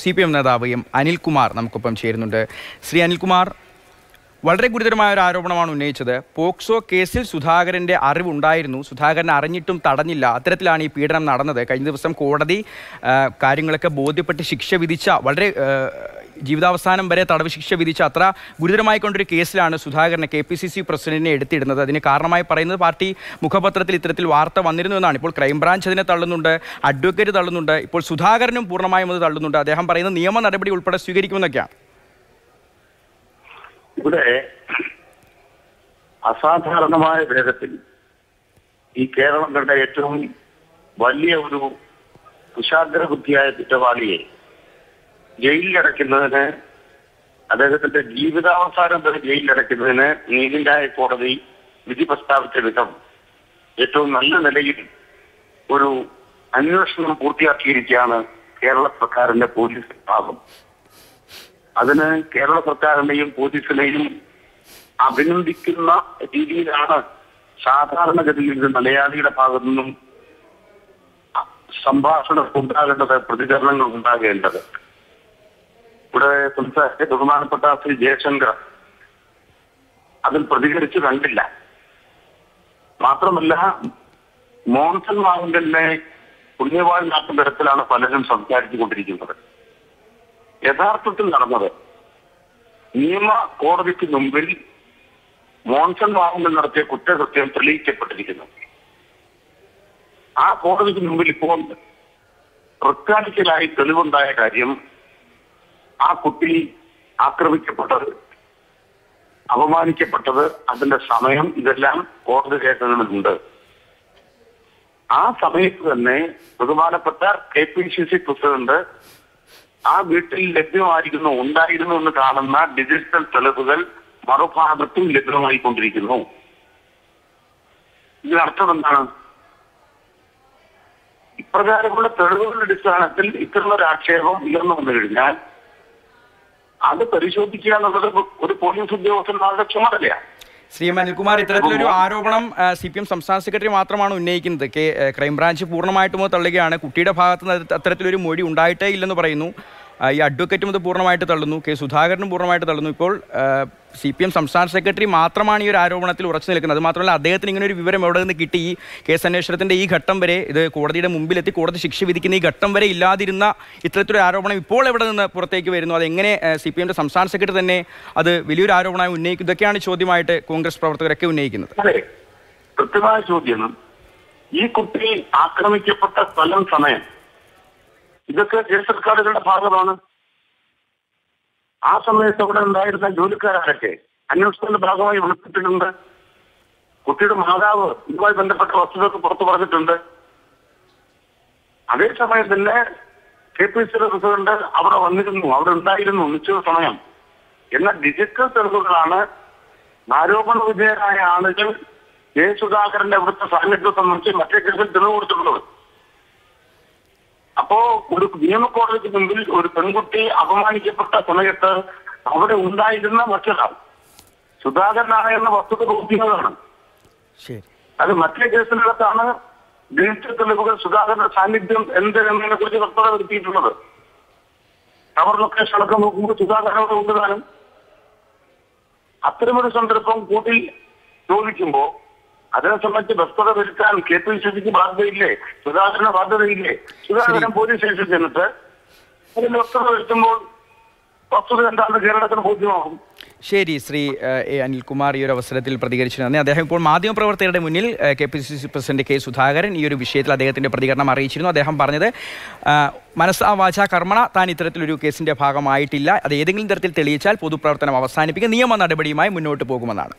C P M നേതാവ് M Anilkumar നമുക്കൊപ്പം ചേരുന്നുണ്ട് ശ്രീ അനിൽകുമാർ വളരെ ഗുരുതരമായ ഒരു ആരോപണമാണ് ഉന്നയിച്ചത് പോക്സോ കേസിൽ സുധാകരന്റെ അറിവുണ്ടായിരുന്നു സുധാകരൻ അറിഞ്ഞിട്ടും തടഞ്ഞില്ല അത്തരത്തിലാണ് ഈ പീഡനം നടന്നത് കഴിഞ്ഞ ദിവസം കോടതി ആ, കാര്യങ്ങളൊക്കെ ബോധ്യപ്പെട്ട് ശിക്ഷ വിധിച്ച വളരെ ആ, ജീവിതാവസാനം വരെ തടവ് ശിക്ഷ വിധിച്ച അത്ര ഗുരുതരമായി കൊണ്ടൊരു കേസിലാണ് സുധാകരനെ കെ പി സി സി പ്രസിഡന്റിനെ എടുത്തിടുന്നത് അതിന് കാരണമായി പറയുന്നത് പാർട്ടി മുഖപത്രത്തിൽ ഇത്തരത്തിൽ വാർത്ത വന്നിരുന്നു എന്നാണ് ഇപ്പോൾ ക്രൈംബ്രാഞ്ച് അതിനെ തള്ളുന്നുണ്ട് അഡ്വക്കേറ്റ് തള്ളുന്നുണ്ട് ഇപ്പോൾ സുധാകരനും പൂർണ്ണമായും അത് തള്ളുന്നുണ്ട് അദ്ദേഹം പറയുന്നത് നിയമ നടപടി ഉൾപ്പെടെ സ്വീകരിക്കുമെന്നൊക്കെയാണ് ഇവിടെ അസാധാരണമായ വേഗത്തിൽ ഈ കേരളം കണ്ട ഏറ്റവും വലിയ ഒരു കുശാഗ്ര ബുദ്ധിയായ കുറ്റവാളിയെ ജയിലിലടയ്ക്കുന്നതിന് അദ്ദേഹത്തിന്റെ ജീവിതാവസാനം വരെ ജയിലിലടയ്ക്കുന്നതിന് നീതിന്യായ കോടതി വിധി പ്രസ്താവിച്ച വിധം ഏറ്റവും നല്ല നിലയിൽ ഒരു അന്വേഷണം പൂർത്തിയാക്കിയിരിക്കുകയാണ് കേരള സർക്കാരിന്റെ പോലീസ് വിഭാഗം അതിന് കേരള സർക്കാരിനെയും പോലീസിനെയും അഭിനന്ദിക്കുന്ന രീതിയിലാണ് സാധാരണഗതിയിൽ ഒരു മലയാളിയുടെ ഭാഗത്തു നിന്നും സംഭാഷണം ഉണ്ടാകേണ്ടത് പ്രതികരണങ്ങൾ ഉണ്ടാകേണ്ടത് ഇവിടെ സംസാരിച്ച ബഹുമാനപ്പെട്ട ശ്രീ ജയശങ്കർ അതിൽ പ്രതികരിച്ചു കണ്ടില്ല മാത്രമല്ല മോൺസൺ മാവുങ്കലിനെ പുണ്യവാനാക്കുന്ന തരത്തിലാണ് പലരും സംസാരിച്ചു കൊണ്ടിരിക്കുന്നത് യഥാർത്ഥത്തിൽ നടന്നത് നിയമ കോടതിക്ക് മുമ്പിൽ മോൺസൺ മാവുങ്കൽ നടത്തിയ കുറ്റകൃത്യം തെളിയിക്കപ്പെട്ടിരിക്കുന്നു ആ കോടതിക്ക് മുമ്പിൽ ഇപ്പോൾ പ്രഖ്യാപിക്കലായി തെളിവുണ്ടായ കാര്യം ആ കുട്ടി ആക്രമിക്കപ്പെട്ടത് അപമാനിക്കപ്പെട്ടത് അതിന്റെ സമയം ഇതെല്ലാം കോടതി രേഖകളിലുണ്ട് ആ സമയത്ത് തന്നെ ബഹുമാനപ്പെട്ട K P C C president ആ വീട്ടിൽ ലഭ്യമായിരിക്കുന്നു ഉണ്ടായിരുന്നു എന്ന് കാണുന്ന ഡിജിറ്റൽ തെളിവുകൾ മറുഭാഗത്തും ലഭ്യമായിക്കൊണ്ടിരിക്കുന്നു ഇതിനർത്ഥം എന്താണ് ഇപ്രകാരമുള്ള തെളിവുകളുടെ അടിസ്ഥാനത്തിൽ ഇത്തരമൊരു ആക്ഷേപം ഉയർന്നു വന്നു കഴിഞ്ഞാൽ അത് പരിശോധിക്കുക എന്നുള്ളത് ഒരു പോലീസ് ഉദ്യോഗസ്ഥന്മാരുടെ ചുമതലയാണ് ശ്രീ എം അനിൽകുമാർ ഇത്തരത്തിലൊരു ആരോപണം സി പി എം സംസ്ഥാന സെക്രട്ടറി മാത്രമാണ് ഉന്നയിക്കുന്നത് കെ ഏ, ക്രൈംബ്രാഞ്ച് പൂർണ്ണമായിട്ടും അത് തള്ളുകയാണ് കുട്ടിയുടെ ഭാഗത്ത് നിന്ന് അത് അത്തരത്തിലൊരു മൊഴി ഉണ്ടായിട്ടേ ഇല്ലെന്ന് പറയുന്നു ആ, ഈ അഡ്വക്കേറ്റും അത് പൂർണ്ണമായിട്ട് തള്ളുന്നു കെ സുധാകരനും പൂർണ്ണമായിട്ട് തള്ളുന്നു ഇപ്പോൾ സി പി എം സംസ്ഥാന സെക്രട്ടറി മാത്രമാണ് ഈ ഒരു ആരോപണത്തിൽ ഉറച്ചു നിൽക്കുന്നത് അത് മാത്രമല്ല അദ്ദേഹത്തിന് ഇങ്ങനെ ഒരു വിവരം എവിടെ നിന്ന് കിട്ടി ഈ കേസ് അന്വേഷണത്തിന്റെ ഈ ഘട്ടം വരെ ഇത് കോടതിയുടെ മുമ്പിലെത്തി കോടതി ശിക്ഷ വിധിക്കുന്ന ഈ ഘട്ടം വരെ ഇല്ലാതിരുന്ന ഇത്തരത്തിലൊരു ആരോപണം ഇപ്പോൾ എവിടെ നിന്ന് പുറത്തേക്ക് വരുന്നു അത് എങ്ങനെ സി പി എമ്മിന്റെ സംസ്ഥാന സെക്രട്ടറി തന്നെ അത് വലിയൊരു ആരോപണമായി ഉന്നയിക്കും ഇതൊക്കെയാണ് ചോദ്യമായിട്ട് കോൺഗ്രസ് പ്രവർത്തകരൊക്കെ ഉന്നയിക്കുന്നത് അതെ കൃത്യമായ ചോദ്യം ഈ കുട്ടി ആക്രമിക്കപ്പെട്ട സ്ഥലം സമയം ഇതൊക്കെ കേസ് റെക്കോർഡുകളുടെ ഭാഗമാണ് ആ സമയത്ത് അവിടെ ഉണ്ടായിരുന്ന ജോലിക്കാരൊക്കെ അന്വേഷണത്തിന്റെ ഭാഗമായി വിളിച്ചിട്ടുണ്ട് കുട്ടിയുടെ മാതാവ് ഇതുമായി ബന്ധപ്പെട്ട വസ്തുതകൾ പുറത്തു പറഞ്ഞിട്ടുണ്ട് അതേസമയം തന്നെ കെ പി സി പ്രസിഡന്റ് അവിടെ വന്നിരുന്നു അവിടെ ഉണ്ടായിരുന്നു നിശ്ചിത സമയം എന്ന ഡിജിറ്റൽ തെളിവുകളാണ് ആരോപണ വിധേയരായ ആളുകൾ ജെ സുധാകരന്റെ അവിടുത്തെ സാന്നിധ്യം സംബന്ധിച്ച് മറ്റേ കേസിൽ തെളിവ് കൊടുത്തിട്ടുള്ളത് അപ്പോ ഒരു നിയമകോടതിക്ക് മുമ്പിൽ ഒരു പെൺകുട്ടി അപമാനിക്കപ്പെട്ട സമയത്ത് അവിടെ ഉണ്ടായിരുന്ന മറ്റൊരാൾ സുധാകരനാണ് എന്ന വസ്തുത ബോധ്യങ്ങളാണ് ശരി അത് മറ്റേ കേസിനകത്താണ് ഡിജിറ്റൽ തെളിവുകൾ സുധാകരന്റെ സാന്നിധ്യം എന്ത് എന്നതിനെ കുറിച്ച് വ്യക്തത വരുത്തിയിട്ടുള്ളത് ടവർ ലൊക്കേഷൻ അടക്കം നോക്കുമ്പോൾ സുധാകരനോട് കൊണ്ടുതാനും അത്തരമൊരു സന്ദർഭം കൂട്ടി ചോദിക്കുമ്പോ അതിനെ സംബന്ധിച്ച് വ്യക്തത വരുത്താൻ കെ പി സി സിക്ക് ബാധ്യതയില്ലേ സുധാകരന് ബാധ്യതയില്ലേ സുധാകരൻ പോലീസ് സ്റ്റേഷനിൽ ചെന്നിട്ട് അതിന് വ്യക്തത വരുത്തുമ്പോൾ വസ്തുത എന്താണെന്ന് കേരളത്തിന് ബോധ്യമാകും ശരി ശ്രീ ഏഹ്, എ അനിൽകുമാർ ഈ ഒരു അവസരത്തിൽ പ്രതികരിച്ചു നന്ദി അദ്ദേഹം ഇപ്പോൾ മാധ്യമപ്രവർത്തകരുടെ മുന്നിൽ ഏഹ്, K P C C president K Sudhakaran ഈ ഒരു വിഷയത്തിൽ അദ്ദേഹത്തിന്റെ പ്രതികരണം അറിയിച്ചിരുന്നു അദ്ദേഹം പറഞ്ഞത് ആഹ്, മനസ്സാ വാച കർമ്മണ താൻ ഇത്തരത്തിലൊരു കേസിന്റെ ഭാഗമായിട്ടില്ല അത് ഏതെങ്കിലും തരത്തിൽ തെളിയിച്ചാൽ പൊതുപ്രവർത്തനം അവസാനിപ്പിക്കുക നിയമ നടപടിയുമായി മുന്നോട്ട് പോകുമെന്നാണ്